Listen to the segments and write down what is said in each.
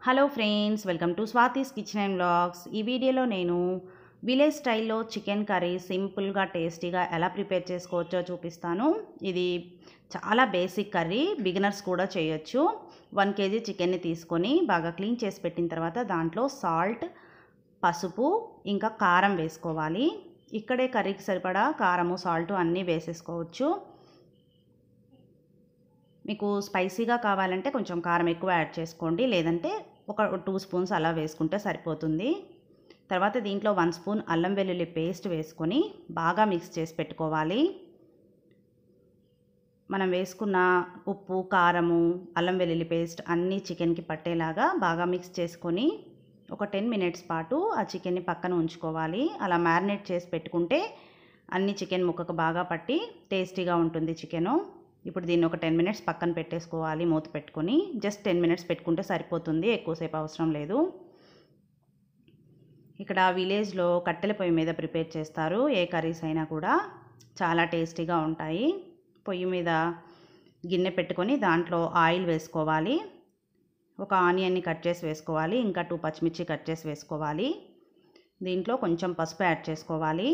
hello friends welcome to Swathi's kitchen and vlogs ఈ వీడియోలో నేను విలేజ్ స్టైల్లో చికెన్ కర్రీ సింపుల్గా టేస్టీగా ఎలా ప్రిపేర్ చేసుకోవచ్చో చూపిస్తాను ఇది చాలా బేసిక్ కర్రీ బిగినర్స్ కూడా చేయొచ్చు వన్ కేజీ చికెన్ని తీసుకొని బాగా క్లీన్ చేసి పెట్టిన తర్వాత దాంట్లో సాల్ట్ పసుపు ఇంకా కారం వేసుకోవాలి ఇక్కడే కర్రీకి సరిపడా కారము సాల్ట్ అన్నీ వేసేసుకోవచ్చు మీకు స్పైసీగా కావాలంటే కొంచెం కారం ఎక్కువ యాడ్ చేసుకోండి లేదంటే ఒక టూ స్పూన్స్ అలా వేసుకుంటే సరిపోతుంది తర్వాత దీంట్లో వన్ స్పూన్ అల్లం వెల్లుల్లి పేస్ట్ వేసుకొని బాగా మిక్స్ చేసి పెట్టుకోవాలి మనం వేసుకున్న ఉప్పు కారము అల్లం వెల్లుల్లి పేస్ట్ అన్నీ చికెన్కి పట్టేలాగా బాగా మిక్స్ చేసుకొని ఒక టెన్ మినిట్స్ పాటు ఆ చికెన్ని పక్కన ఉంచుకోవాలి అలా మ్యారినేట్ చేసి పెట్టుకుంటే అన్ని చికెన్ ముక్కకు బాగా పట్టి టేస్టీగా ఉంటుంది చికెను ఇప్పుడు దీన్ని ఒక టెన్ మినిట్స్ పక్కన పెట్టేసుకోవాలి మూత పెట్టుకొని జస్ట్ టెన్ మినిట్స్ పెట్టుకుంటే సరిపోతుంది ఎక్కువసేపు అవసరం లేదు ఇక్కడ విలేజ్లో కట్టెల పొయ్యి మీద ప్రిపేర్ చేస్తారు ఏ కర్రీస్ అయినా కూడా చాలా టేస్టీగా ఉంటాయి పొయ్యి మీద గిన్నె పెట్టుకొని దాంట్లో ఆయిల్ వేసుకోవాలి ఒక ఆనియన్ని కట్ చేసి వేసుకోవాలి ఇంకా టూ పచ్చిమిర్చి కట్ చేసి వేసుకోవాలి దీంట్లో కొంచెం పసుపు యాడ్ చేసుకోవాలి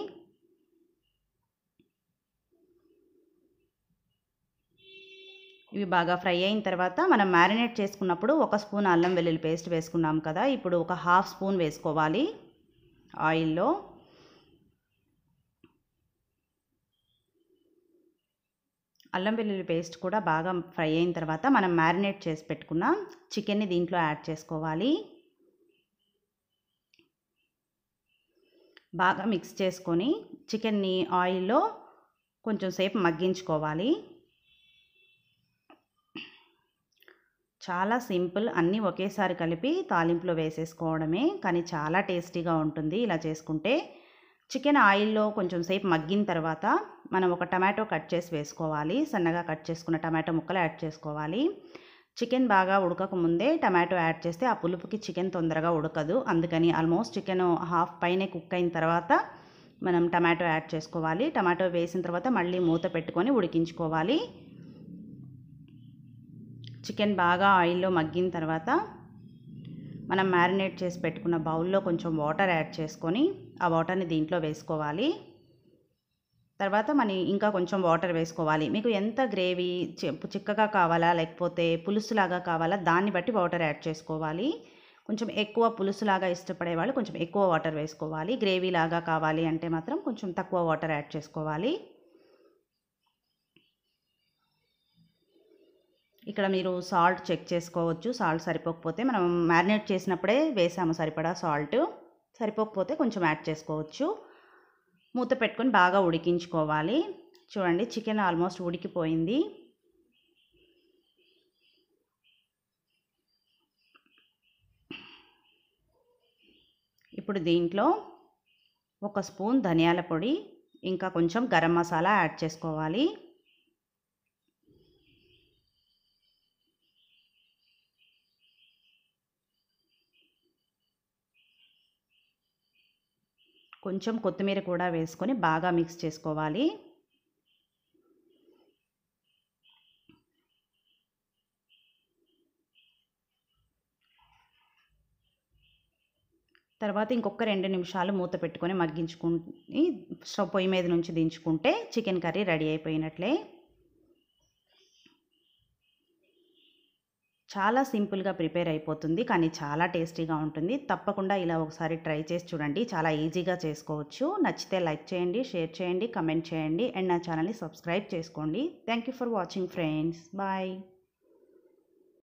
ఇవి బాగా ఫ్రై అయిన తర్వాత మనం మ్యారినేట్ చేసుకున్నప్పుడు ఒక స్పూన్ అల్లం వెల్లుల్లి పేస్ట్ వేసుకున్నాం కదా ఇప్పుడు ఒక హాఫ్ స్పూన్ వేసుకోవాలి ఆయిల్లో అల్లం వెల్లుల్లి పేస్ట్ కూడా బాగా ఫ్రై అయిన తర్వాత మనం మ్యారినేట్ చేసి పెట్టుకున్న చికెన్ని దీంట్లో యాడ్ చేసుకోవాలి బాగా మిక్స్ చేసుకొని చికెన్ని ఆయిల్లో కొంచెం సేపు మగ్గించుకోవాలి చాలా సింపుల్ అన్నీ ఒకేసారి కలిపి తాలింపులో వేసేసుకోవడమే కానీ చాలా టేస్టీగా ఉంటుంది ఇలా చేసుకుంటే చికెన్ ఆయిల్లో కొంచెం సేపు మగ్గిన తర్వాత మనం ఒక టమాటో కట్ చేసి వేసుకోవాలి సన్నగా కట్ చేసుకున్న టమాటో ముక్కలు యాడ్ చేసుకోవాలి చికెన్ బాగా ఉడకక ముందే టమాటో యాడ్ చేస్తే ఆ పులుపుకి చికెన్ తొందరగా ఉడకదు అందుకని ఆల్మోస్ట్ చికెన్ హాఫ్ పైనే కుక్ అయిన తర్వాత మనం టమాటో యాడ్ చేసుకోవాలి టమాటో వేసిన తర్వాత మళ్ళీ మూత పెట్టుకొని ఉడికించుకోవాలి చికెన్ బాగా ఆయిల్లో మగ్గిన తర్వాత మనం మ్యారినేట్ చేసి పెట్టుకున్న బౌల్లో కొంచెం వాటర్ యాడ్ చేసుకొని ఆ వాటర్ని దీంట్లో వేసుకోవాలి తర్వాత మన ఇంకా కొంచెం వాటర్ వేసుకోవాలి మీకు ఎంత గ్రేవీ చిక్కగా కావాలా లేకపోతే పులుసులాగా కావాలా దాన్ని బట్టి వాటర్ యాడ్ చేసుకోవాలి కొంచెం ఎక్కువ పులుసులాగా ఇష్టపడే వాళ్ళు కొంచెం ఎక్కువ వాటర్ వేసుకోవాలి గ్రేవీ లాగా కావాలి అంటే మాత్రం కొంచెం తక్కువ వాటర్ యాడ్ చేసుకోవాలి ఇక్కడ మీరు సాల్ట్ చెక్ చేసుకోవచ్చు సాల్ట్ సరిపోకపోతే మనం మ్యారినేట్ చేసినప్పుడే వేసాము సరిపడా సాల్ట్ సరిపోకపోతే కొంచెం యాడ్ చేసుకోవచ్చు మూత పెట్టుకొని బాగా ఉడికించుకోవాలి చూడండి చికెన్ ఆల్మోస్ట్ ఉడికిపోయింది ఇప్పుడు దీంట్లో ఒక స్పూన్ ధనియాల పొడి ఇంకా కొంచెం గరం మసాలా యాడ్ చేసుకోవాలి కొంచెం కొత్తిమీర కూడా వేసుకొని బాగా మిక్స్ చేసుకోవాలి తర్వాత ఇంకొక రెండు నిమిషాలు మూత పెట్టుకొని మగ్గించుకుని స్టవ్ పొయ్యి మీద నుంచి దించుకుంటే చికెన్ కర్రీ రెడీ అయిపోయినట్లే చాలా సింపుల్గా ప్రిపేర్ అయిపోతుంది కానీ చాలా టేస్టీగా ఉంటుంది తప్పకుండా ఇలా ఒకసారి ట్రై చేసి చూడండి చాలా ఈజీగా చేసుకోవచ్చు నచ్చితే లైక్ చేయండి షేర్ చేయండి కమెంట్ చేయండి అండ్ నా ఛానల్ని సబ్స్క్రైబ్ చేసుకోండి thank you for watching friends bye